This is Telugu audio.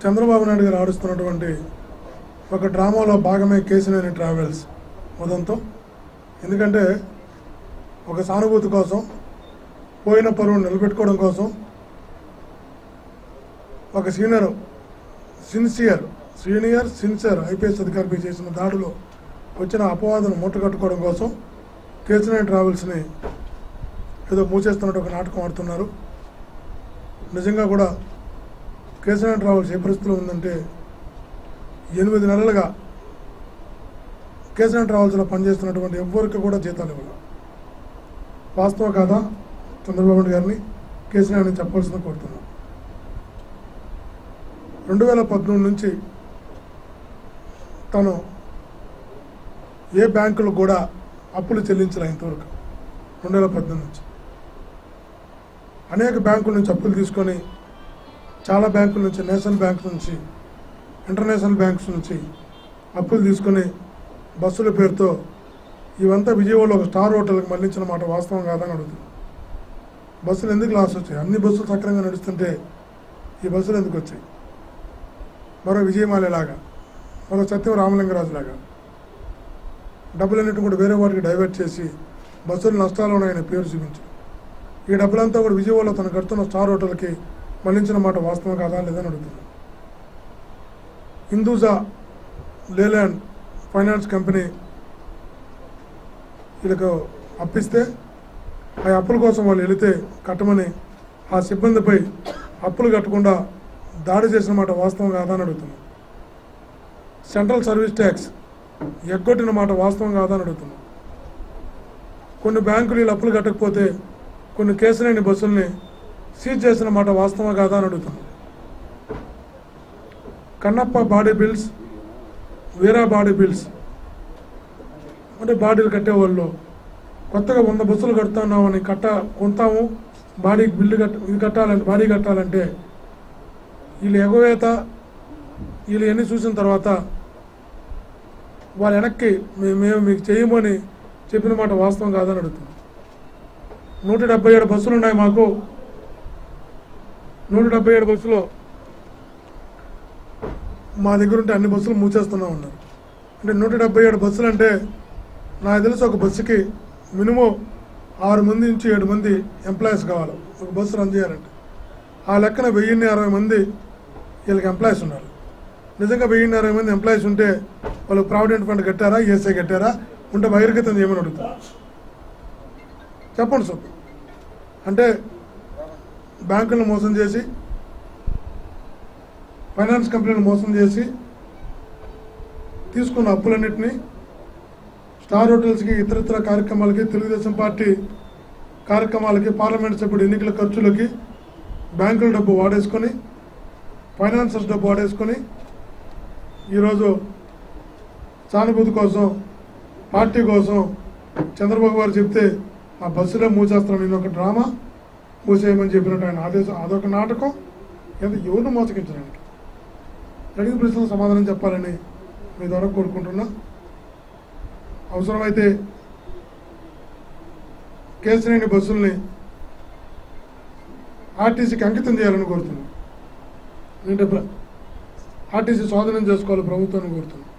చంద్రబాబు నాయుడు గారు ఆడిస్తున్నటువంటి ఒక డ్రామాలో భాగమే కేసినేని ట్రావెల్స్ ఉదంతం ఎందుకంటే ఒక సానుభూతి కోసం పోయిన పరువు నిలబెట్టుకోవడం కోసం ఒక senior sincere senior sincere IPS అధికారిపై చేసిన దాడిలో వచ్చిన అపవాదును మూటగట్టుకోవడం కోసం కేసినేని ట్రావెల్స్ని ఏదో మూసేస్తున్నట్టు ఒక నాటకం ఆడుతున్నారు నిజంగా కూడా కేసీఆర్ ట్రావెల్స్ ఏ పరిస్థితిలో ఉందంటే ఎనిమిది నెలలుగా కేసీఆర్ ట్రావెల్స్లో పనిచేస్తున్నటువంటి ఎవ్వరికి కూడా జీతాలు ఇవ్వాలి వాస్తవ కాదా చంద్రబాబు నాయుడు గారిని కేసీఆర్ని చెప్పాల్సింది కోరుతున్నాను రెండు వేల పద్మూడు నుంచి తను ఏ బ్యాంకులు కూడా అప్పులు చెల్లించలే ఇంతవరకు రెండు వేల పద్దెనిమిది నుంచి అనేక బ్యాంకుల నుంచి అప్పులు తీసుకొని చాలా బ్యాంకుల నుంచి నేషనల్ బ్యాంక్ నుంచి ఇంటర్నేషనల్ బ్యాంక్స్ నుంచి అప్పులు తీసుకొని బస్సుల పేరుతో ఇవంతా విజయవాడలో ఒక స్టార్ హోటల్కి మళ్లించిన మాట వాస్తవం కాదని అడుగుతుంది బస్సులు ఎందుకు లాస్ వచ్చాయి అన్ని బస్సులు సక్రంగా నడుస్తుంటే ఈ బస్సులు ఎందుకు వచ్చాయి మరో విజయమాలలాగా మరో సత్యం రామలింగరాజు లాగా డబ్బులన్నింటిని కూడా వేరే వాటికి డైవర్ట్ చేసి బస్సులు నష్టాలు ఉన్నాయని పేరు చూపించు ఈ డబ్బులంతా కూడా విజయవాడలో తను కడుతున్న స్టార్ హోటల్కి మళ్లించిన మాట వాస్తవం కాదా లేదని అడుగుతున్నాను హిందూజా లేలాండ్ ఫైనాన్స్ కంపెనీ వీళ్ళకు అప్పిస్తే ఆ అప్పుల కోసం వాళ్ళు వెళితే కట్టమని ఆ సిబ్బందిపై అప్పులు కట్టకుండా దాడి చేసిన మాట వాస్తవం కాదా అని అడుగుతున్నాం సెంట్రల్ సర్వీస్ ట్యాక్స్ ఎగ్గొట్టిన మాట వాస్తవం కాదా అని అడుగుతున్నాం కొన్ని బ్యాంకులు వీళ్ళు అప్పులు కట్టకపోతే కొన్ని కేసులేని బస్సుల్ని సీజ్ చేసిన మాట వాస్తవం కాదా అని అడుగుతున్నాం Kannappa body bills Veera body bills అంటే బాడీలు కట్టేవాళ్ళు కొత్తగా వంద బస్సులు కడుతున్నామని కట్ట కొంటాము బాడీకి బిల్లు కట్ట ఇది కట్టాలంటే బాడీ కట్టాలంటే వీళ్ళు ఎగవేత వీళ్ళు ఎన్ని చూసిన తర్వాత వాళ్ళ వెనక్కి మేము మేము మీకు చేయమని చెప్పిన మాట వాస్తవం కాదని అడుగుతున్నాం నూట డెబ్బై ఏడు బస్సులు ఉన్నాయి మాకు నూట డెబ్బై ఏడు బస్సులో మా దగ్గర ఉంటే అన్ని బస్సులు మూసేస్తున్నా ఉన్నారు అంటే నూట డెబ్బై ఏడు బస్సులు అంటే నాకు తెలిసి ఒక బస్సుకి మినిమం ఆరు మంది నుంచి ఏడు మంది ఎంప్లాయీస్ కావాలి ఒక బస్సు రన్ చేయాలంటే ఆ లెక్కన వెయ్యిన్ని అరవై మంది వీళ్ళకి ఎంప్లాయీస్ ఉన్నారు నిజంగా వెయ్యిన్ని అరవై మంది ఎంప్లాయీస్ ఉంటే వాళ్ళు ప్రావిడెంట్ ఫండ్ కట్టారా ఈఎస్ఐ కట్టారా ఉంటే బహిర్గతం చేయమని అడుగుతారు చెప్పండి సార్ అంటే బ్యాంకులను మోసం చేసి ఫైనాన్స్ కంపెనీని మోసం చేసి తీసుకున్న అప్పులన్నింటినీ స్టార్ హోటల్స్కి ఇతరితర కార్యక్రమాలకి తెలుగుదేశం పార్టీ కార్యక్రమాలకి పార్లమెంట్ సభ్యుడు ఎన్నికల ఖర్చులకి బ్యాంకుల డబ్బు వాడేసుకొని ఫైనాన్సర్స్ డబ్బు వాడేసుకొని ఈరోజు సానుభూతి కోసం పార్టీ కోసం చంద్రబాబు గారు చెప్తే ఆ బస్సులో మూసేస్తాను నేను ఒక డ్రామా మూసేయమని చెప్పినట్టు ఆయన ఆదేశం అదొక నాటకం ఎంత ఎవరిని మోసగించడానికి అడిగిన ప్రశ్నలకు సమాధానం చెప్పాలని మీ ద్వారా కోరుకుంటున్నా అవసరమైతే కేసీనేని బస్సుల్ని ఆర్టీసీకి అంకితం చేయాలని కోరుతున్నాం ఏంటంటే ఆర్టీసీ స్వాధీనం చేసుకోవాలి ప్రభుత్వాన్ని కోరుతున్నాం